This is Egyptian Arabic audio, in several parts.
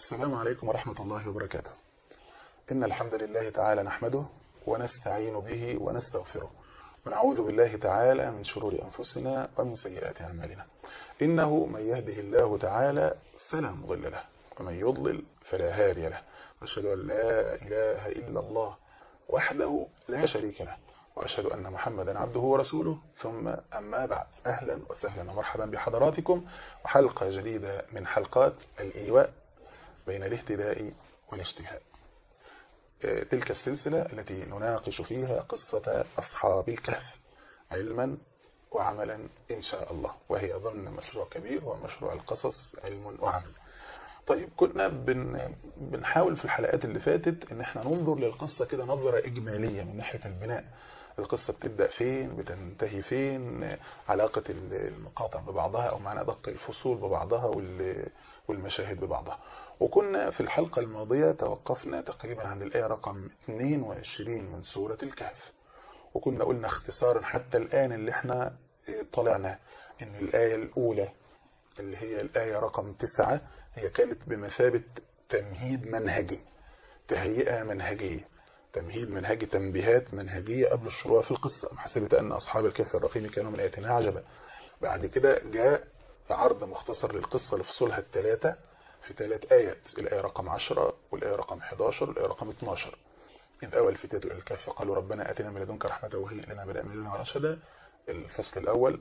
السلام عليكم ورحمة الله وبركاته إن الحمد لله تعالى نحمده ونستعين به ونستغفره ونعوذ بالله تعالى من شرور أنفسنا ومن سيئات أعمالنا إنه من يهده الله تعالى فلا مضل له ومن يضلل فلا هادي له وأشهد أن لا إله إلا الله وحده لا شريك له وأشهد أن محمدا عبده ورسوله ثم أما بعد أهلا وسهلا ومرحبا بحضراتكم وحلقة جديدة من حلقات الإيواء بين الاهتداء والاشتهاء تلك السلسلة التي نناقش فيها قصة أصحاب الكهف علما وعملا إن شاء الله وهي ضمن مشروع كبير ومشروع القصص علم وعمل طيب كنا بن بنحاول في الحلقات اللي فاتت ان احنا ننظر للقصة كده نظرة اجمالية من ناحية البناء القصة بتبدأ فين بتنتهي فين علاقة المقاطع ببعضها او معنى ادق الفصول ببعضها والمشاهد ببعضها وكنا في الحلقة الماضية توقفنا تقريبا عند الآية رقم 22 من سورة الكهف وكنا قلنا اختصارا حتى الآن اللي احنا طلعنا ان الآية الأولى اللي هي الآية رقم 9 هي كانت بمثابة تمهيد منهجي تهيئة منهجية تمهيد منهجي تنبيهات منهجية قبل الشروع في القصة محسبة أن أصحاب الكهف الرقيم كانوا من آياتنا عجبا بعد كده جاء عرض مختصر للقصة لفصولها الثلاثة في ثلاث آيات الآية رقم 10 والآية رقم 11 والآية رقم 12 إذ أول فتاة إلى الكهف قالوا ربنا آتنا من لدنك رحمة وهي لنا من أمرنا رشدا الفصل الأول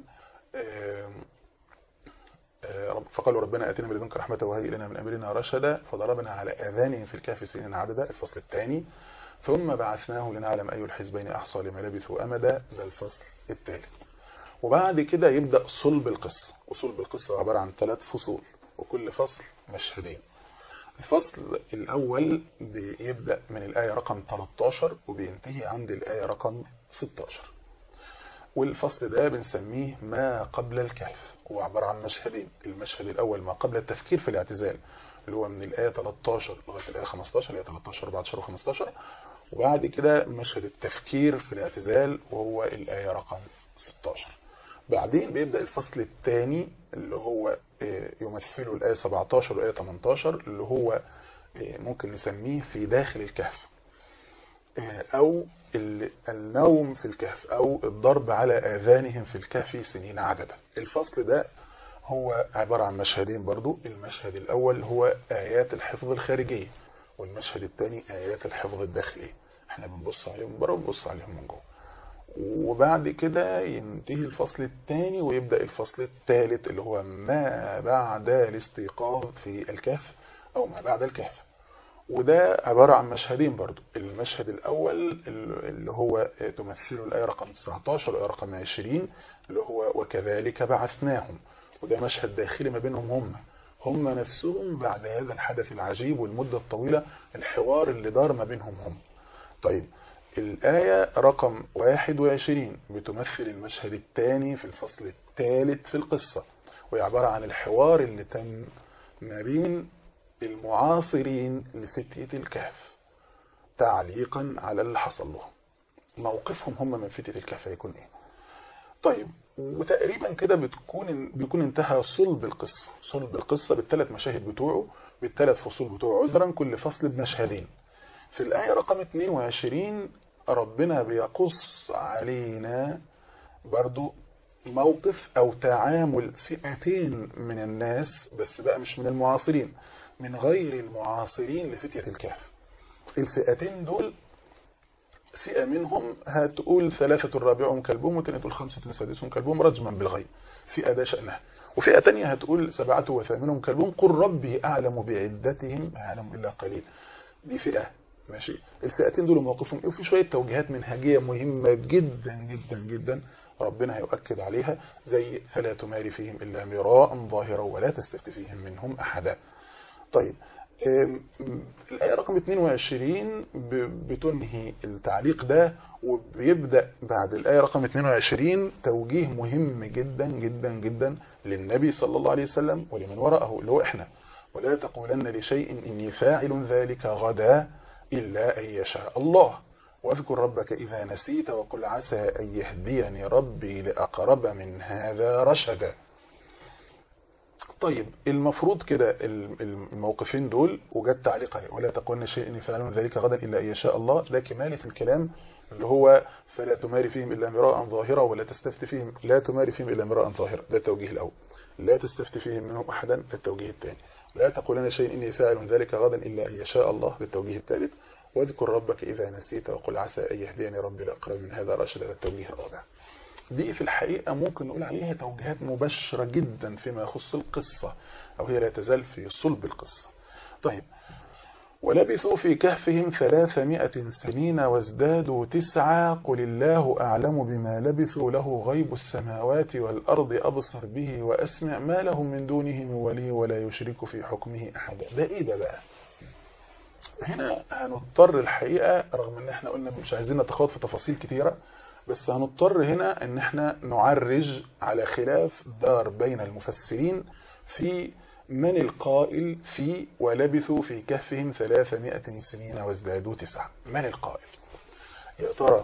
فقالوا ربنا آتنا من لدنك رحمة وهي لنا من أمرنا رشدا فضربنا على آذانهم في الكهف سنين عددا الفصل الثاني ثم بعثناه لنعلم أي الحزبين أحصى لما لبثوا أمدا ده الفصل الثالث وبعد كده يبدأ صلب القصة وصلب القصة عبارة عن ثلاث فصول وكل فصل مشهدين الفصل الأول بيبدأ من الآية رقم 13 وبينتهي عند الآية رقم 16 والفصل ده بنسميه ما قبل الكهف هو عبارة عن مشهدين المشهد الأول ما قبل التفكير في الاعتزال اللي هو من الآية 13 لغاية الآية 15 الآية 13 14 و15 وبعد كده مشهد التفكير في الاعتزال وهو الآية رقم 16 بعدين بيبدأ الفصل الثاني اللي هو يمثله الآية 17 والآية 18 اللي هو ممكن نسميه في داخل الكهف أو النوم في الكهف أو الضرب على آذانهم في الكهف سنين عددا الفصل ده هو عبارة عن مشهدين برضو المشهد الأول هو آيات الحفظ الخارجية والمشهد الثاني آيات الحفظ الداخلية احنا بنبص عليهم من بره وبنبص عليهم من جوه وبعد كده ينتهي الفصل الثاني ويبدأ الفصل الثالث اللي هو ما بعد الاستيقاظ في الكهف أو ما بعد الكهف وده عبارة عن مشهدين برضو المشهد الأول اللي هو تمثله الآية رقم 19 والآية رقم 20 اللي هو وكذلك بعثناهم وده مشهد داخلي ما بينهم هم هم نفسهم بعد هذا الحدث العجيب والمدة الطويلة الحوار اللي دار ما بينهم هم طيب الآية رقم 21 بتمثل المشهد الثاني في الفصل الثالث في القصة وهي عبارة عن الحوار اللي تم ما بين المعاصرين لفتية الكهف تعليقا على اللي حصل لهم موقفهم هم من فتية الكهف هيكون ايه طيب وتقريبا كده بتكون بيكون انتهى صلب القصة صلب القصة بالثلاث مشاهد بتوعه بالثلاث فصول بتوعه عذرا كل فصل بمشهدين في الآية رقم 22 ربنا بيقص علينا برضو موقف أو تعامل فئتين من الناس بس بقى مش من المعاصرين من غير المعاصرين لفتية الكهف الفئتين دول فئة منهم هتقول ثلاثة رابعهم كلبهم وتانية تقول خمسة سادسهم كلبهم رجما بالغيب فئة ده شأنها وفئة تانية هتقول سبعة وثامنهم كلبهم قل ربي أعلم بعدتهم ما يعلم إلا قليل دي فئة ماشي الفئتين دول موقفهم وفي شوية توجيهات منهجية مهمة جدا جدا جدا ربنا هيؤكد عليها زي فلا تماري فيهم إلا مراء ظاهرا ولا تستفت فيهم منهم أحدا طيب الآية رقم 22 بتنهي التعليق ده وبيبدأ بعد الآية رقم 22 توجيه مهم جدا جدا جدا للنبي صلى الله عليه وسلم ولمن وراءه اللي هو احنا ولا تقولن لشيء إني فاعل ذلك غدا إلا أن يشاء الله واذكر ربك إذا نسيت وقل عسى أن يهديني ربي لأقرب من هذا رشدا طيب المفروض كده الموقفين دول وجد تعليق عليه ولا تقولن شيء إني فاعل ذلك غدا إلا إن يشاء الله ده كمالة الكلام اللي هو فلا تماري فيهم إلا مراء ظاهرة ولا تستفت فيهم لا تماري فيهم إلا مراء ظاهرة ده التوجيه الأول لا تستفت فيهم منهم أحدا ده التوجيه الثاني لا تقولن شيء إني فاعل ذلك غدا إلا أن يشاء الله بالتوجيه الثالث واذكر ربك إذا نسيت وقل عسى أن يهديني ربي لأقرب من هذا رشدا التوجيه الرابع دي في الحقيقة ممكن نقول عليها توجيهات مباشرة جدا فيما يخص القصة أو هي لا تزال في صلب القصة طيب ولبثوا في كهفهم ثلاثمائة سنين وازدادوا تسعة قل الله أعلم بما لبثوا له غيب السماوات والأرض أبصر به وأسمع ما لهم من دونه من ولي ولا يشرك في حكمه أحدا ده إيه ده بقى هنا هنضطر الحقيقة رغم ان احنا قلنا مش عايزين نتخوض في تفاصيل كتيرة بس هنضطر هنا ان احنا نعرج على خلاف دار بين المفسرين في من القائل في ولبثوا في كهفهم ثلاثمائة سنين وازدادوا تسعة من القائل يا ترى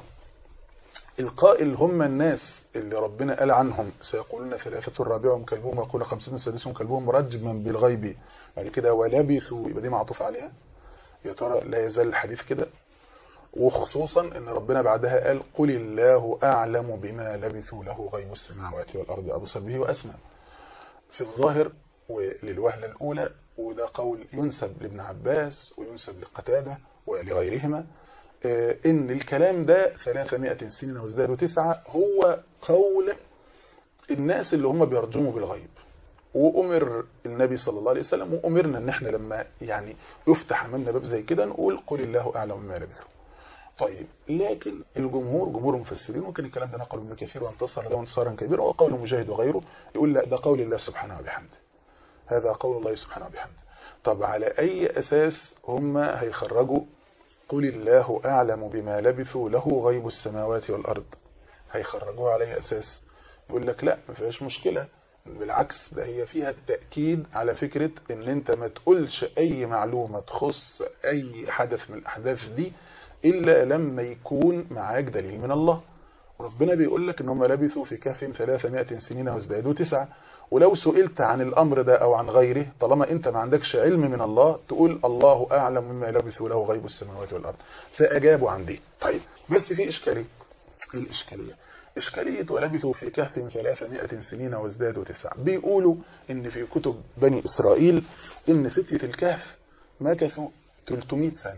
القائل هم الناس اللي ربنا قال عنهم سيقولون ثلاثة رابعهم كلبهم ويقول خمسة سادسهم كلبهم رجما بالغيب يعني كده ولبثوا يبقى دي معطوف عليها يا ترى لا يزال الحديث كده وخصوصا ان ربنا بعدها قال قل الله اعلم بما لبثوا له غيب السماوات والارض ابصر به واسمع في الظاهر وللوهله الاولى وده قول ينسب لابن عباس وينسب لقتاده ولغيرهما ان الكلام ده 300 سنين وازدادوا تسعة هو قول الناس اللي هم بيرجموا بالغيب وأمر النبي صلى الله عليه وسلم وأمرنا ان احنا لما يعني يفتح امامنا باب زي كده نقول قل الله أعلم ما لبثوا طيب لكن الجمهور جمهور المفسرين وكان الكلام ده نقل ابن كثير وانتصر له انتصارا كبيرا وقول مجاهد وغيره يقول لا ده قول الله سبحانه وبحمده هذا قول الله سبحانه وبحمده طب على أي أساس هم هيخرجوا قل الله أعلم بما لبثوا له غيب السماوات والأرض هيخرجوها على أي أساس يقول لك لا ما فيهاش مشكلة بالعكس ده هي فيها التأكيد على فكرة ان انت ما تقولش اي معلومة تخص اي حدث من الاحداث دي الا لما يكون معاك دليل من الله وربنا بيقول لك ان هم لبثوا في كهفهم 300 سنين وازدادوا تسعة ولو سئلت عن الامر ده او عن غيره طالما انت ما عندكش علم من الله تقول الله اعلم مما لبثوا له غيب السماوات والارض فاجابوا عن دي طيب بس في اشكاليه ايه الاشكاليه إشكالية ولبثوا في كهف 300 سنين وازدادوا تسعة بيقولوا إن في كتب بني إسرائيل إن فتية الكهف مكثوا 300 سنة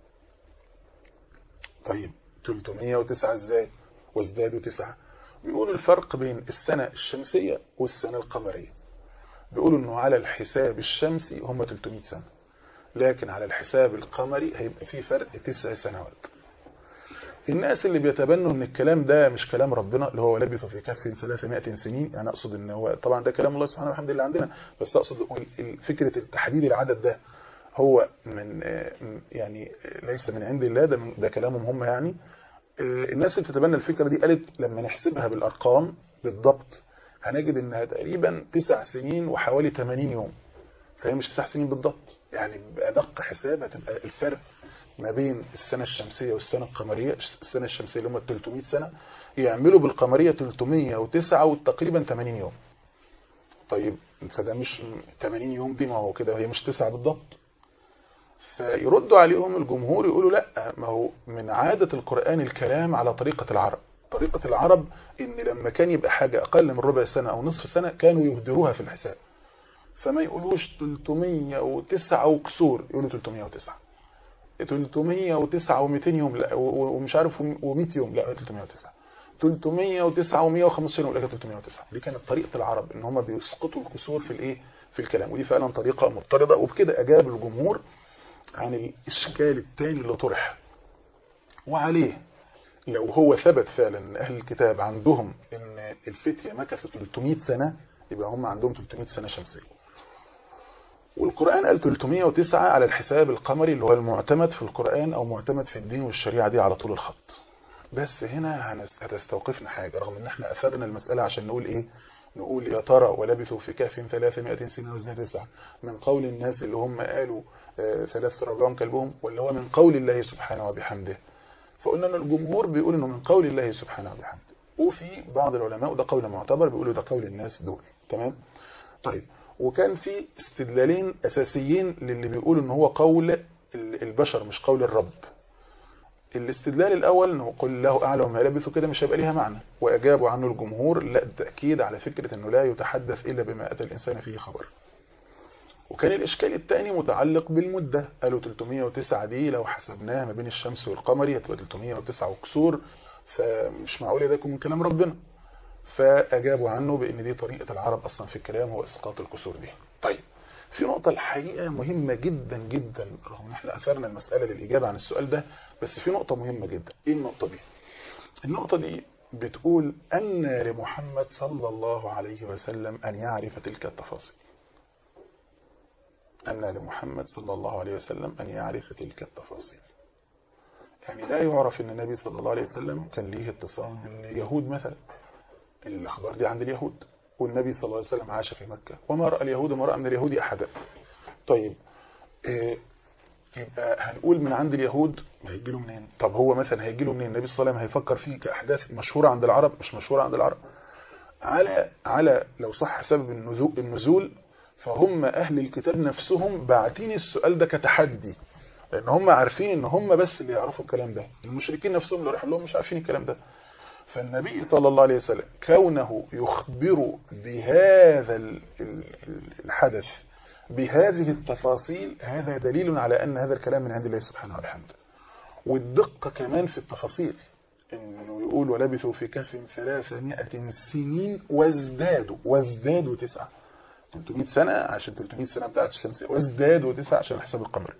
طيب 309 إزاي وازدادوا تسعة بيقولوا الفرق بين السنة الشمسية والسنة القمرية بيقولوا إنه على الحساب الشمسي هم 300 سنة لكن على الحساب القمري هيبقى فيه فرق تسع سنوات الناس اللي بيتبنوا ان الكلام ده مش كلام ربنا اللي هو لبث في كهف 300 سنين يعني اقصد ان هو طبعا ده كلام الله سبحانه والحمد لله عندنا بس اقصد فكره التحديد العدد ده هو من يعني ليس من عند الله ده من ده كلامهم هم يعني الناس اللي بتتبنى الفكره دي قالت لما نحسبها بالارقام بالضبط هنجد انها تقريبا تسع سنين وحوالي 80 يوم فهي مش تسع سنين بالضبط يعني بأدق حساب هتبقى الفرق ما بين السنة الشمسية والسنة القمرية السنة الشمسية اللي هم 300 سنة يعملوا بالقمرية 309 وتقريبا 80 يوم طيب فده مش 80 يوم دي ما هو كده هي مش 9 بالضبط فيردوا عليهم الجمهور يقولوا لا ما هو من عادة القرآن الكلام على طريقة العرب طريقة العرب ان لما كان يبقى حاجة اقل من ربع سنة او نصف سنة كانوا يهدروها في الحساب فما يقولوش 309 وكسور يقولوا 309 309 و200 يوم لا ومش عارف و100 يوم لا 309 309 و115 يوم لا 309 دي كانت طريقة العرب ان هم بيسقطوا الكسور في الايه في الكلام ودي فعلا طريقة مضطردة وبكده اجاب الجمهور عن الاشكال الثاني اللي طرح وعليه لو هو ثبت فعلا ان اهل الكتاب عندهم ان الفتية مكثت 300 سنة يبقى هم عندهم 300 سنة شمسية والقرآن قال 309 على الحساب القمري اللي هو المعتمد في القرآن أو معتمد في الدين والشريعة دي على طول الخط بس هنا هتستوقفنا حاجة رغم ان احنا أثرنا المسألة عشان نقول ايه نقول يا ترى ولبثوا في كهف 300 سنة وزنها تسعة من قول الناس اللي هم قالوا ثلاث ربعهم كلبهم ولا هو من قول الله سبحانه وبحمده فقلنا ان الجمهور بيقول انه من قول الله سبحانه وبحمده وفي بعض العلماء وده قول معتبر بيقولوا ده قول الناس دول تمام طيب وكان في استدلالين أساسيين للي بيقول ان هو قول البشر مش قول الرب الاستدلال الأول انه قل له أعلم ما لبثوا كده مش هيبقى ليها معنى وأجابوا عنه الجمهور لا التأكيد على فكرة انه لا يتحدث إلا بما أتى الإنسان فيه خبر وكان الإشكال الثاني متعلق بالمدة قالوا 309 دي لو حسبناها ما بين الشمس والقمر هتبقى 309 وكسور فمش معقول ده يكون من كلام ربنا فأجابوا عنه بأن دي طريقة العرب أصلا في الكلام هو إسقاط الكسور دي طيب في نقطة الحقيقة مهمة جدا جدا رغم ان احنا أثرنا المسألة للإجابة عن السؤال ده بس في نقطة مهمة جدا ايه النقطة دي النقطة دي بتقول أن لمحمد صلى الله عليه وسلم أن يعرف تلك التفاصيل أن لمحمد صلى الله عليه وسلم أن يعرف تلك التفاصيل يعني لا يعرف أن النبي صلى الله عليه وسلم كان ليه اتصال باليهود مثلا الأخبار دي عند اليهود والنبي صلى الله عليه وسلم عاش في مكة وما رأى اليهود ما رأى من اليهود أحدا طيب إيه يبقى هنقول من عند اليهود هيجي له منين طب هو مثلا هيجي له منين النبي صلى الله عليه وسلم هيفكر فيه كأحداث مشهورة عند العرب مش مشهورة عند العرب على على لو صح سبب النزول النزول فهم أهل الكتاب نفسهم باعتين السؤال ده كتحدي لأن هم عارفين إن هم بس اللي يعرفوا الكلام ده المشركين نفسهم اللي راحوا لهم مش عارفين الكلام ده فالنبي صلى الله عليه وسلم كونه يخبر بهذا الحدث بهذه التفاصيل هذا دليل على أن هذا الكلام من عند الله سبحانه وتعالى والدقة كمان في التفاصيل انه يقول ولبثوا في كهف 300 سنين وازدادوا وازدادوا تسعة 300 سنة عشان 300 سنة بتاعت الشمس وازدادوا تسعة عشان حساب القمر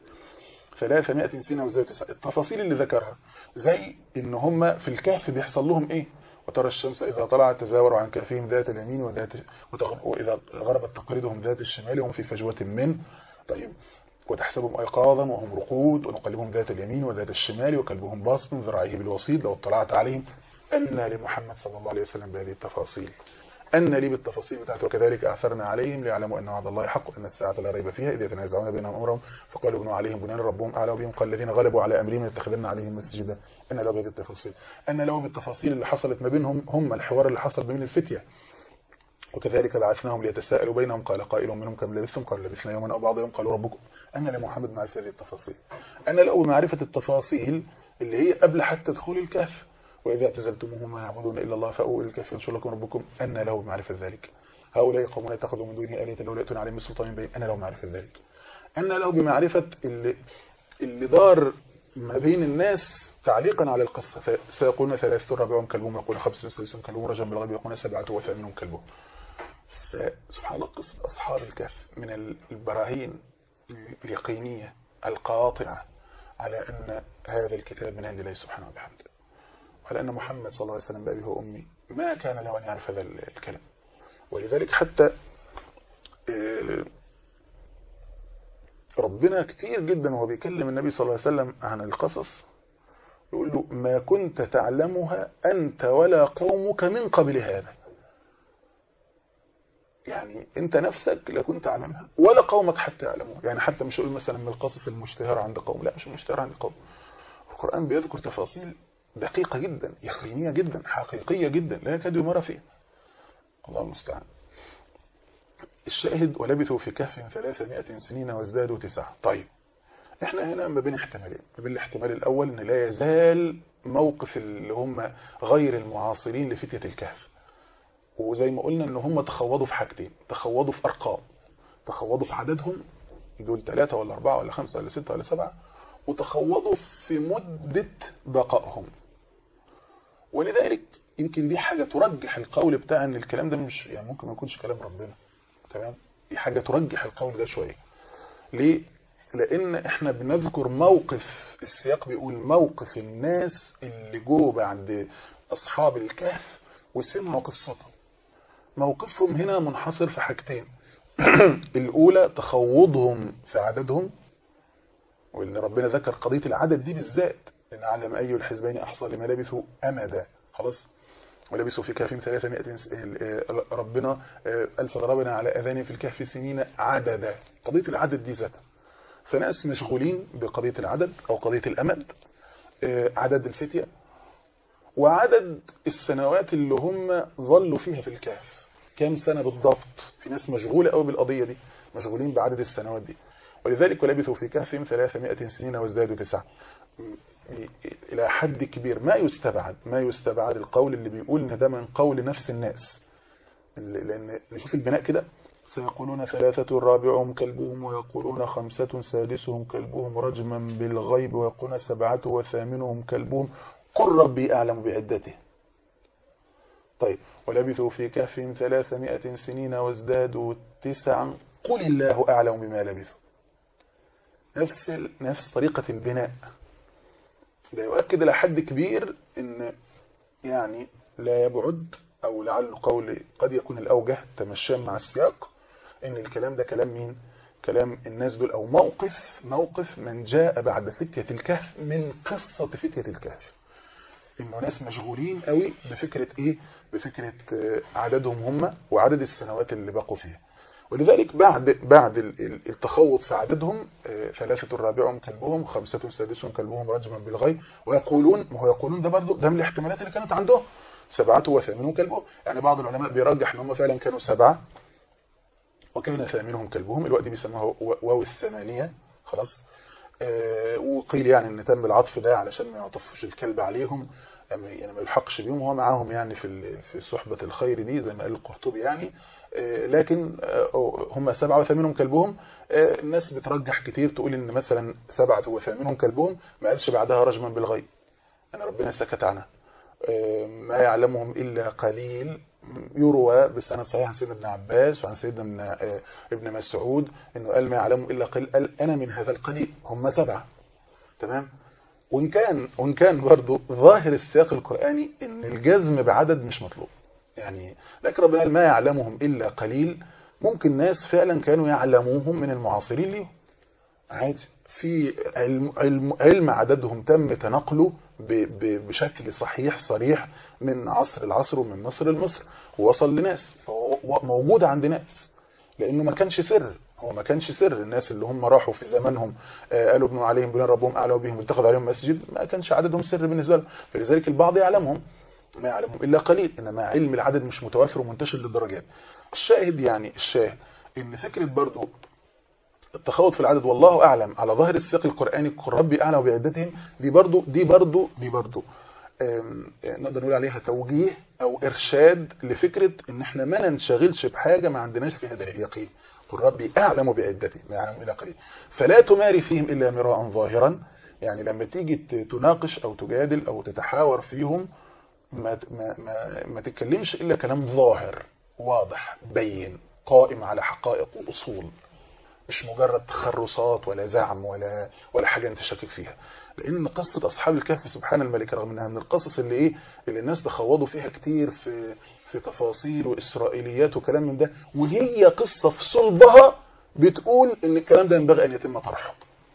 300 سنة وازدادوا تسعة التفاصيل اللي ذكرها زي ان هم في الكهف بيحصل لهم ايه وترى الشمس إذا طلعت تزاور عن كهفهم ذات اليمين وذات وإذا غربت تقرضهم ذات الشمال وهم في فجوة من طيب وتحسبهم أيقاظا وهم رقود ونقلبهم ذات اليمين وذات الشمال وكلبهم باسط ذراعيه بالوسيط لو اطلعت عليهم أن لمحمد صلى الله عليه وسلم بهذه التفاصيل أن لي بالتفاصيل بتاعته وكذلك أعثرنا عليهم ليعلموا أن وعد الله حق وأن الساعة لا ريب فيها إذ يتنازعون بينهم أمرهم فقالوا ابنوا عليهم بنيان ربهم أعلى بهم قال الذين غلبوا على أمرهم يتخذن عليهم مسجدا أن له بهذه التفاصيل أن له بالتفاصيل اللي حصلت ما بينهم هم الحوار اللي حصل بين الفتية وكذلك بعثناهم ليتساءلوا بينهم قال قائل منهم كم لبثتم قال لبثنا يوما أو بعض يوم قالوا ربكم أن لمحمد معرفة هذه التفاصيل أن له معرفة التفاصيل اللي هي قبل حتى دخول الكهف وإذا اعتزلتموهم ما يعبدون إلا الله فأووا إلى الكهف ينشر لكم ربكم أن له معرفة ذلك هؤلاء قومون يتخذوا من دونه آلهة لو يأتون عليهم بسلطان بين أن له معرفة ذلك أن له بمعرفة اللي, اللي دار ما بين الناس تعليقا على القصة سيقولون ثلاثة رابعهم كلبهم يقول خمسة سادسهم كلبهم رجل بالغيب يقولون سبعة وثامنهم كلبهم فسبحان الله قصة أصحاب الكهف من البراهين اليقينية القاطعة على أن هذا الكتاب من عند الله سبحانه وبحمده وعلى أن محمد صلى الله عليه وسلم بأبيه وأمي ما كان له أن يعرف هذا الكلام ولذلك حتى ربنا كتير جدا وهو بيكلم النبي صلى الله عليه وسلم عن القصص يقول له ما كنت تعلمها أنت ولا قومك من قبل هذا يعني انت نفسك لا كنت تعلمها ولا قومك حتى يعلموها يعني حتى مش اقول مثلا من القصص المشتهرة عند قوم لا مش المشتهرة عند قوم القرآن بيذكر تفاصيل دقيقة جدا يقينية جدا حقيقية جدا لا يكاد يمر فيها الله المستعان الشاهد ولبثوا في كهف 300 سنين وازدادوا تسعة طيب احنا هنا ما بين احتمالين ما بين الاحتمال الاول ان لا يزال موقف اللي هم غير المعاصرين لفتية الكهف وزي ما قلنا ان هم تخوضوا في حاجتين تخوضوا في ارقام تخوضوا في عددهم دول ثلاثة ولا أربعة ولا خمسة ولا ستة ولا سبعة وتخوضوا في مدة بقائهم ولذلك يمكن دي حاجة ترجح القول بتاع ان الكلام ده مش يعني ممكن ما يكونش كلام ربنا تمام دي حاجة ترجح القول ده شوية ليه لان احنا بنذكر موقف السياق بيقول موقف الناس اللي جو بعد اصحاب الكهف وسمعوا قصتهم موقفهم هنا منحصر في حاجتين الاولى تخوضهم في عددهم وان ربنا ذكر قضية العدد دي بالذات ان علم اي الحزبين احصى لما لبثوا امدا خلاص ولبثوا في كهفهم 300 ربنا ألف ضربنا على أذان في الكهف سنين عددا قضية العدد دي ذاتها فناس مشغولين بقضية العدد أو قضية الأمد عدد الفتية وعدد السنوات اللي هم ظلوا فيها في الكهف كام سنة بالضبط في ناس مشغولة قوي بالقضية دي مشغولين بعدد السنوات دي ولذلك ولبثوا في كهفهم 300 سنين وازدادوا تسعة إلى حد كبير ما يستبعد ما يستبعد القول اللي بيقول إن ده من قول نفس الناس لأن نشوف البناء كده سيقولون ثلاثة رابعهم كلبهم ويقولون خمسة سادسهم كلبهم رجما بالغيب ويقولون سبعة وثامنهم كلبهم قل ربي أعلم بعدته طيب ولبثوا في كهفهم ثلاثمائة سنين وازدادوا تسعا قل الله أعلم بما لبثوا نفس نفس طريقة البناء ده يؤكد لحد كبير ان يعني لا يبعد او لعل قول قد يكون الاوجه تمشيا مع السياق ان الكلام ده كلام مين كلام الناس دول او موقف موقف من جاء بعد فتية الكهف من قصة فتية الكهف انه ناس مشغولين قوي بفكرة ايه بفكرة عددهم هم وعدد السنوات اللي بقوا فيها ولذلك بعد بعد التخوض في عددهم ثلاثة رابعهم كلبهم خمسة سادسهم كلبهم رجما بالغيب ويقولون ما هو يقولون ده برضه ده من الاحتمالات اللي كانت عندهم سبعة وثامنهم كلبهم يعني بعض العلماء بيرجح ان هم فعلا كانوا سبعة وكان ثامنهم كلبهم الوقت بيسموها واو الثمانية خلاص وقيل يعني ان تم العطف ده علشان ما يعطفش الكلب عليهم يعني ما يلحقش بيهم وهو معاهم يعني في في صحبة الخير دي زي ما قال القرطبي يعني لكن هم سبعة وثامنهم كلبهم الناس بترجح كتير تقول ان مثلا سبعة وثامنهم كلبهم ما قالش بعدها رجما بالغيب أنا ربنا سكت عنها ما يعلمهم إلا قليل يروى بسند صحيح عن سيدنا ابن عباس وعن سيدنا ابن مسعود انه قال ما يعلمهم إلا قليل قال أنا من هذا القليل هم سبعة تمام وإن كان, وإن كان برضو ظاهر السياق القرآني ان الجزم بعدد مش مطلوب يعني لكن ربنا قال ما يعلمهم إلا قليل ممكن ناس فعلا كانوا يعلموهم من المعاصرين ليهم عادي في علم, علم, علم عددهم تم تنقله بشكل صحيح صريح من عصر العصر ومن مصر لمصر ووصل لناس موجود عند ناس لأنه ما كانش سر هو ما كانش سر الناس اللي هم راحوا في زمانهم قالوا ابنوا عليهم بلان ربهم أعلوا بهم اتخذ عليهم مسجد ما كانش عددهم سر بالنسبة لهم فلذلك البعض يعلمهم ما يعلمهم إلا قليل إنما علم العدد مش متوافر ومنتشر للدرجات الشاهد يعني الشاهد إن فكرة برضو التخوض في العدد والله أعلم على ظاهر السياق القرآني ربي أعلم بعدتهم دي برضو دي برضو دي برضو نقدر نقول عليها توجيه أو إرشاد لفكرة إن إحنا ما ننشغلش بحاجة ما عندناش فيها دليل يقين قل ربي أعلم بعدتهم ما يعلم إلا قليل فلا تماري فيهم إلا مراء ظاهرا يعني لما تيجي تناقش أو تجادل أو تتحاور فيهم ما, ما, ما, ما تتكلمش إلا كلام ظاهر واضح بين قائم على حقائق وأصول مش مجرد تخرصات ولا زعم ولا ولا حاجة انت شاكك فيها لان قصة اصحاب الكهف سبحان الملك رغم انها من القصص اللي ايه اللي الناس تخوضوا فيها كتير في في تفاصيل واسرائيليات وكلام من ده وهي قصة في صلبها بتقول ان الكلام ده ينبغي ان يتم طرحه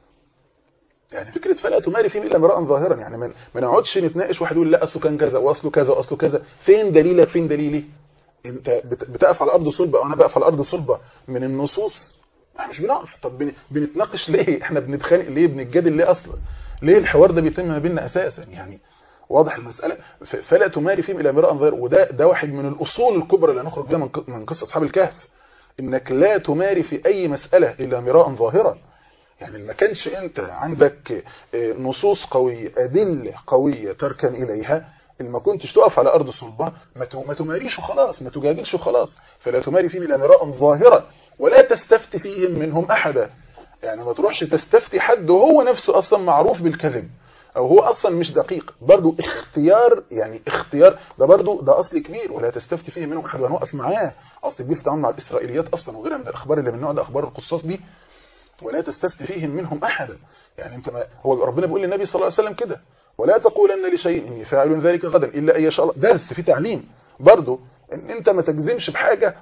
يعني فكرة فلا تماري فيهم الا مراء ظاهرا يعني ما نقعدش نتناقش واحد يقول لا اصله كان كذا واصله كذا واصله كذا فين دليلك فين دليلي انت بتقف على الارض صلبه وانا بقف على الارض صلبه من النصوص احنا مش بنقف طب بنتناقش ليه احنا بنتخانق ليه بنتجادل ليه اصلا ليه الحوار ده بيتم ما بيننا اساسا يعني واضح المسألة فلا تماري فيهم الى مراء ظاهر وده ده واحد من الاصول الكبرى اللي هنخرج بيها من قصه اصحاب الكهف انك لا تماري في اي مسألة الا مراء ظاهرا يعني ما كانش انت عندك نصوص قوية ادله قوية تركن اليها ما كنتش تقف على ارض صلبة ما تماريش وخلاص ما تجادلش وخلاص فلا تماري فيهم الى مراء ظاهرا ولا تستفتي فيهم منهم أحدا يعني ما تروحش تستفتي حد وهو نفسه أصلا معروف بالكذب أو هو أصلا مش دقيق برضو اختيار يعني اختيار ده برضو ده أصل كبير ولا تستفتي فيه منهم أحد وهنوقف معاه أصل كبير في التعامل مع الإسرائيليات أصلا وغيرها من الأخبار اللي من النوع ده أخبار القصاص دي ولا تستفتي فيهم منهم أحدا يعني انت ما هو ربنا بيقول للنبي صلى الله عليه وسلم كده ولا تقولن لشيء إني فاعل ذلك غدا إلا أن يشاء الله درس في تعليم برضو ان انت ما تجزمش بحاجة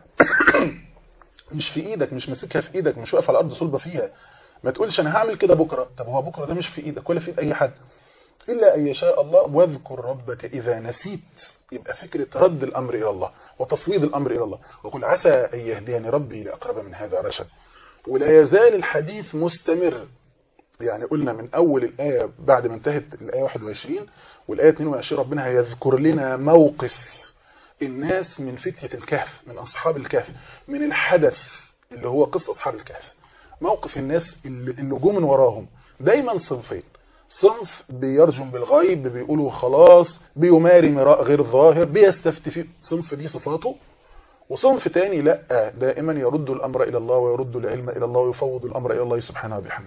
مش في ايدك مش ماسكها في ايدك مش واقف على الارض صلبه فيها ما تقولش انا هعمل كده بكره طب هو بكره ده مش في ايدك ولا في ايد اي حد الا ان يشاء الله واذكر ربك اذا نسيت يبقى فكره رد الامر الى الله وتفويض الامر الى الله وقل عسى ان يهديني ربي لاقرب من هذا رشد ولا يزال الحديث مستمر يعني قلنا من اول الايه بعد ما انتهت الايه 21 والايه 22 ربنا هيذكر لنا موقف الناس من فتية الكهف من أصحاب الكهف من الحدث اللي هو قصة أصحاب الكهف موقف الناس اللي اللي جو من وراهم دايما صنفين صنف بيرجم بالغيب بيقولوا خلاص بيماري مراء غير ظاهر بيستفتي فيه صنف دي صفاته وصنف تاني لا دائما يرد الأمر إلى الله ويرد العلم إلى الله ويفوض الأمر إلى الله سبحانه وبحمده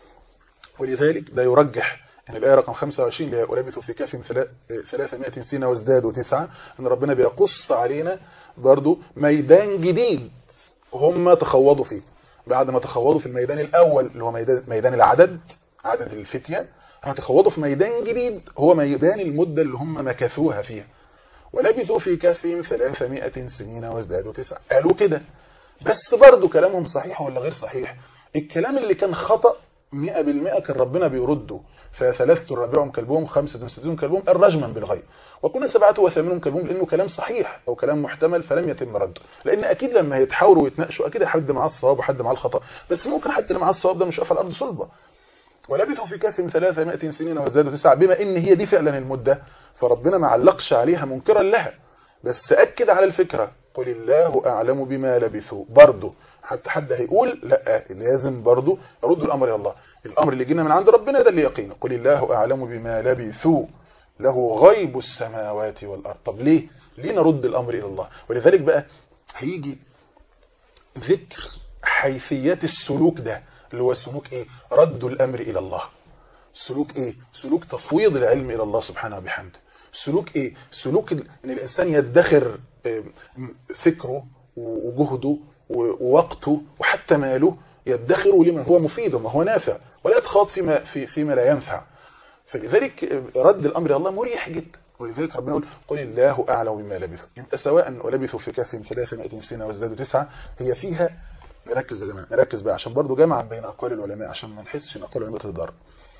ولذلك ده يرجح ان الآية رقم 25 اللي هي ولبثوا في كهفهم 300 سنة وازدادوا تسعة ان ربنا بيقص علينا برضو ميدان جديد هم تخوضوا فيه بعد ما تخوضوا في الميدان الأول اللي هو ميدان, ميدان العدد عدد الفتية هتخوضوا في ميدان جديد هو ميدان المدة اللي هم مكثوها فيها ولبثوا في كهفهم 300 سنين وازدادوا تسعة قالوا كده بس برضو كلامهم صحيح ولا غير صحيح الكلام اللي كان خطأ 100% كان ربنا بيرده فثلاثة رابعهم كلبهم خمسة وستون كلبهم الرجما بالغيب وكنا سبعة وثامنهم كلبهم لأنه كلام صحيح أو كلام محتمل فلم يتم رده لأن أكيد لما يتحاوروا ويتناقشوا أكيد حد معاه الصواب وحد معاه الخطأ بس ممكن حد اللي معاه الصواب ده مش واقف على الأرض صلبة ولبثوا في كهفهم 300 سنين وازدادوا تسعة بما إن هي دي فعلا المدة فربنا ما علقش عليها منكرا لها بس أكد على الفكرة قل الله أعلم بما لبثوا برضه حتى حد هيقول لا لازم برضه يرد الأمر إلى الله الأمر اللي جينا من عند ربنا ده اللي يقينه قل الله أعلم بما لبثوا له غيب السماوات والأرض طب ليه ليه نرد الأمر إلى الله ولذلك بقى هيجي ذكر حيثيات السلوك ده اللي هو سلوك ايه رد الأمر إلى الله سلوك ايه سلوك تفويض العلم إلى الله سبحانه وبحمده سلوك ايه سلوك ان الانسان يدخر فكره وجهده ووقته وحتى ماله يدخره لما هو مفيد وما هو نافع ولا يتخاض فيما في فيما لا ينفع فلذلك رد الامر الى الله مريح جدا ولذلك ربنا يقول قل الله اعلم بما لبثوا انت سواء ولبثوا في كهفهم 300 سنه وازدادوا تسعه هي فيها نركز يا جماعه نركز بقى عشان برضو جمع بين اقوال العلماء عشان ما نحسش ان اقوال العلماء تتضارب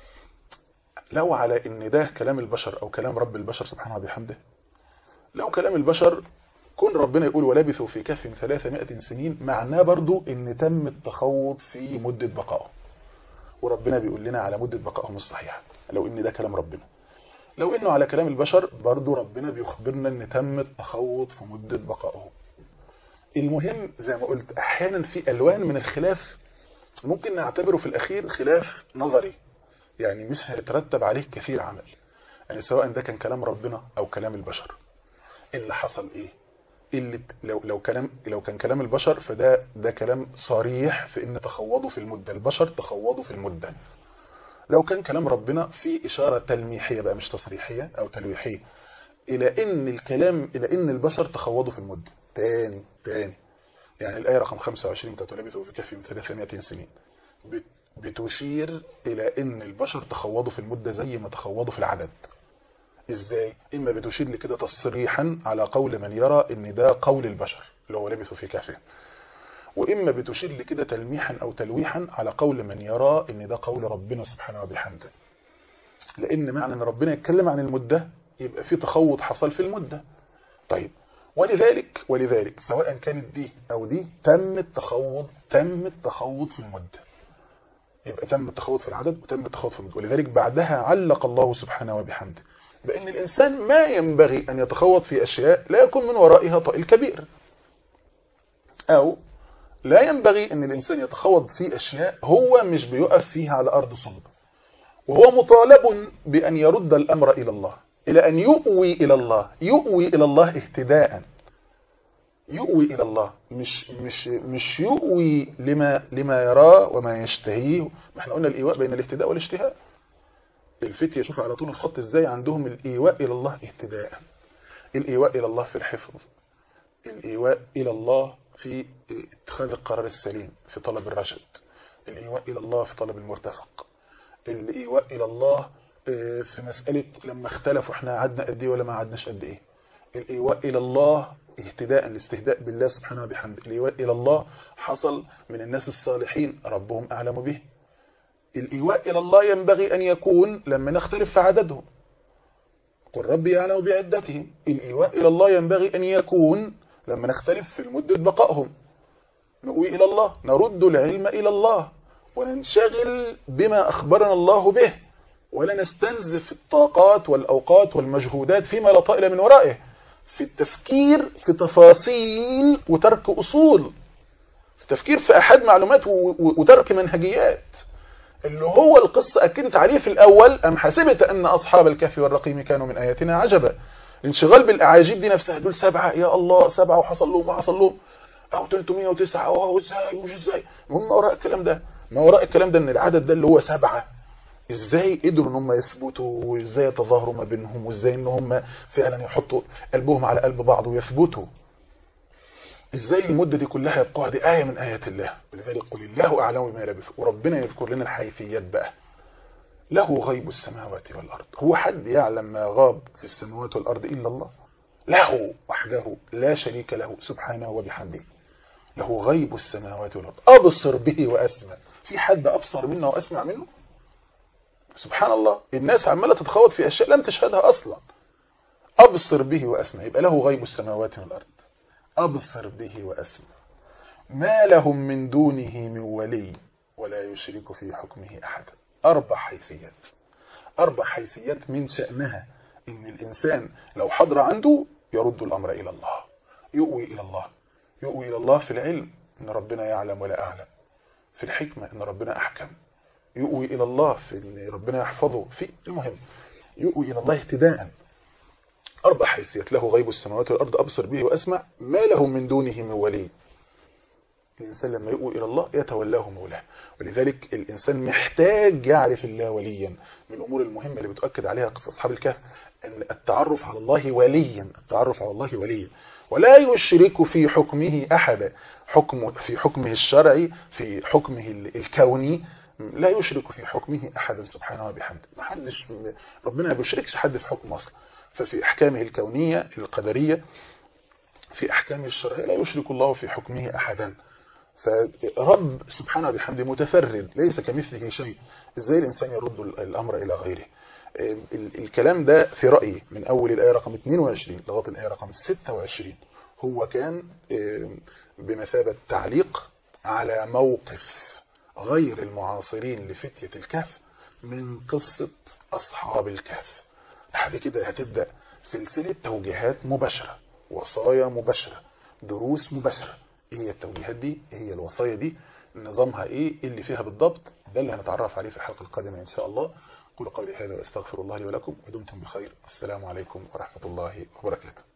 لو على ان ده كلام البشر او كلام رب البشر سبحانه وبحمده لو كلام البشر كون ربنا يقول ولبثوا في كهف 300 سنين معناه برضو ان تم التخوض في مدة بقائهم وربنا بيقول لنا على مدة بقائهم الصحيحة لو ان ده كلام ربنا لو انه على كلام البشر برضو ربنا بيخبرنا ان تم التخوض في مدة بقائهم المهم زي ما قلت احيانا في الوان من الخلاف ممكن نعتبره في الاخير خلاف نظري يعني مش هيترتب عليه كثير عمل يعني سواء ده كان كلام ربنا او كلام البشر اللي حصل ايه اللي لو لو كلام لو كان كلام البشر فده ده كلام صريح في ان تخوضوا في المده البشر تخوضوا في المده لو كان كلام ربنا في اشاره تلميحيه بقى مش تصريحيه او تلويحيه الى ان الكلام الى ان البشر تخوضوا في المده تاني تاني يعني الايه رقم 25 بتاعت لبثوا في كهف 300 سنين بتشير الى ان البشر تخوضوا في المده زي ما تخوضوا في العدد ازاي اما بتشير لكده تصريحا على قول من يرى ان ده قول البشر اللي هو لبثوا في كهفهم واما بتشير لكده تلميحا او تلويحا على قول من يرى ان ده قول ربنا سبحانه وبحمده لان معنى ان ربنا يتكلم عن المده يبقى في تخوض حصل في المده طيب ولذلك ولذلك سواء كانت دي او دي تم التخوض تم التخوض في المده يبقى تم التخوض في العدد وتم التخوض في المده ولذلك بعدها علق الله سبحانه وبحمده بأن الإنسان ما ينبغي أن يتخوض في أشياء لا يكون من ورائها طائل كبير أو لا ينبغي أن الإنسان يتخوض في أشياء هو مش بيقف فيها على أرض صلبة وهو مطالب بأن يرد الأمر إلى الله إلى أن يؤوي إلى الله يؤوي إلى الله اهتداء يؤوي إلى الله مش مش مش يؤوي لما لما يراه وما يشتهيه ما احنا قلنا الإيواء بين الاهتداء والاشتهاء الفتية شوف على طول الخط ازاي عندهم الإيواء إلى الله اهتداء الإيواء إلى الله في الحفظ الإيواء إلى الله في اتخاذ القرار السليم في طلب الرشد الإيواء إلى الله في طلب المرتفق الإيواء إلى الله في مسألة لما اختلفوا احنا قعدنا قد ايه ولا ما قعدناش قد ايه الإيواء إلى الله اهتداء الاستهداء بالله سبحانه وبحمده الإيواء إلى الله حصل من الناس الصالحين ربهم أعلم به الإيواء إلى الله ينبغي أن يكون لما نختلف في عددهم قل ربي يعلم بعدتهم الإيواء إلى الله ينبغي أن يكون لما نختلف في المدة بقائهم نؤوي إلى الله نرد العلم إلى الله وننشغل بما أخبرنا الله به ولا نستنزف الطاقات والأوقات والمجهودات فيما لا طائل من ورائه في التفكير في تفاصيل وترك أصول التفكير في أحد معلومات وترك منهجيات اللي هو القصة أكدت عليه في الأول أم حسبت أن أصحاب الكهف والرقيم كانوا من آياتنا عجبا الانشغال بالأعاجيب دي نفسها دول سبعة يا الله سبعة وحصل لهم وحصل لهم أو 309 أو إزاي ومش إزاي المهم ما وراء الكلام ده ما وراء الكلام ده أن العدد ده اللي هو سبعة ازاي قدروا ان هم يثبتوا وازاي يتظاهروا ما بينهم وازاي ان هم فعلا يحطوا قلبهم على قلب بعض ويثبتوا ازاي المدة دي كلها يبقى دي آية من آيات الله ولذلك قل الله أعلم بما لبث وربنا يذكر لنا الحيثيات بقى له غيب السماوات والأرض هو حد يعلم ما غاب في السماوات والأرض إلا الله له وحده لا شريك له سبحانه وبحمده له غيب السماوات والأرض أبصر به وأسمع في حد أبصر منه وأسمع منه سبحان الله الناس عمالة تتخوض في أشياء لم تشهدها أصلا أبصر به وأسمع يبقى له غيب السماوات والأرض أبصر به وأسمع ما لهم من دونه من ولي ولا يشرك في حكمه أحدا أربع حيثيات أربع حيثيات من شأنها إن الإنسان لو حضر عنده يرد الأمر إلى الله يؤوي إلى الله يؤوي إلى الله في العلم إن ربنا يعلم ولا أعلم في الحكمة إن ربنا أحكم يؤوي إلى الله في إن ربنا يحفظه في المهم يؤوي إلى الله اهتداء أربع حيثيات له غيب السماوات والأرض أبصر به وأسمع ما له من دونه من ولي الإنسان لما يؤوي إلى الله يتولاه مولاه ولذلك الإنسان محتاج يعرف الله وليا من الأمور المهمة اللي بتؤكد عليها قصة أصحاب الكهف أن التعرف على الله وليا التعرف على الله وليا ولا يشرك في حكمه أحدا حكم في حكمه الشرعي في حكمه الكوني لا يشرك في حكمه أحدا سبحانه وبحمده ما حدش ربنا ما بيشركش حد في حكم أصلا ففي أحكامه الكونية القدرية في أحكامه الشرعية لا يشرك الله في حكمه أحدا فرب سبحانه وبحمده متفرد ليس كمثله شيء ازاي الإنسان يرد الأمر إلى غيره الكلام ده في رأيي من أول الآية رقم 22 لغاية الآية رقم 26 هو كان بمثابة تعليق على موقف غير المعاصرين لفتية الكهف من قصة أصحاب الكهف بعد كده هتبدأ سلسلة توجيهات مباشرة وصايا مباشرة دروس مباشرة ايه هي التوجيهات دي ايه هي الوصايا دي نظامها ايه اللي فيها بالضبط ده اللي هنتعرف عليه في الحلقة القادمة ان شاء الله قولوا قولي هذا واستغفر الله لي ولكم ودمتم بخير السلام عليكم ورحمة الله وبركاته